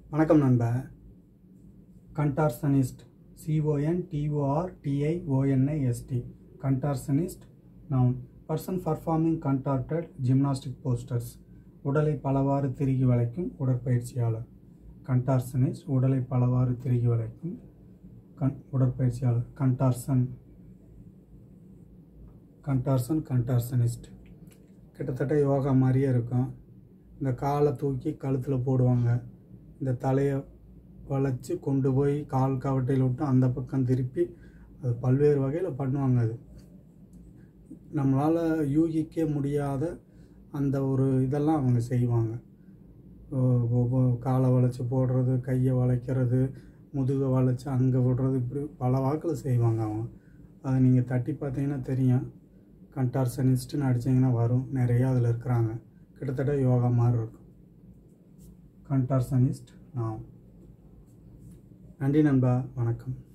வணக்கம் நண்பா contortionist C O N T O R T I O N I S T contortionist noun person performing contorted gymnastic postures உடலை பலவாறு திருகி வளைக்கும் உடற்பயிற்சியாளர் கண்டார்சனிஸ்ட் உடலை பலவாறு திருகி வளைக்கும் கண் உடற்பயிற்சியாளர் கண்டார்சன் கண்டார்சன் கண்டார்சனிஸ்ட் கிட்டத்தட்ட யோகா மாதிரியே இருக்கும் இந்த காலை தூக்கி கழுத்தில் போடுவாங்க இந்த தலையை வளைச்சி கொண்டு போய் கால் கவட்டையில் விட்டு அந்த பக்கம் திருப்பி அது பல்வேறு வகையில் பண்ணுவாங்க அது நம்மளால் யூகிக்க முடியாத அந்த ஒரு இதெல்லாம் அவங்க செய்வாங்க ஓ- ஒவ்வொரு காலை வளைச்சி போடுறது கையை வளைக்கிறது முதுகை வளைச்சி அங்கே விடுறது இப்படி பல வாக்கில் செய்வாங்க அவங்க அதை நீங்கள் தட்டி பார்த்தீங்கன்னா தெரியும் கண்டார்சனிஸ்ட்டுன்னு அடிச்சிங்கன்னா வரும் நிறையா அதில் இருக்கிறாங்க கிட்டத்தட்ட யோகா மாதிரி இருக்கும் கண்டார்சனிஸ்ட் நான் நன்றி நண்பா வணக்கம்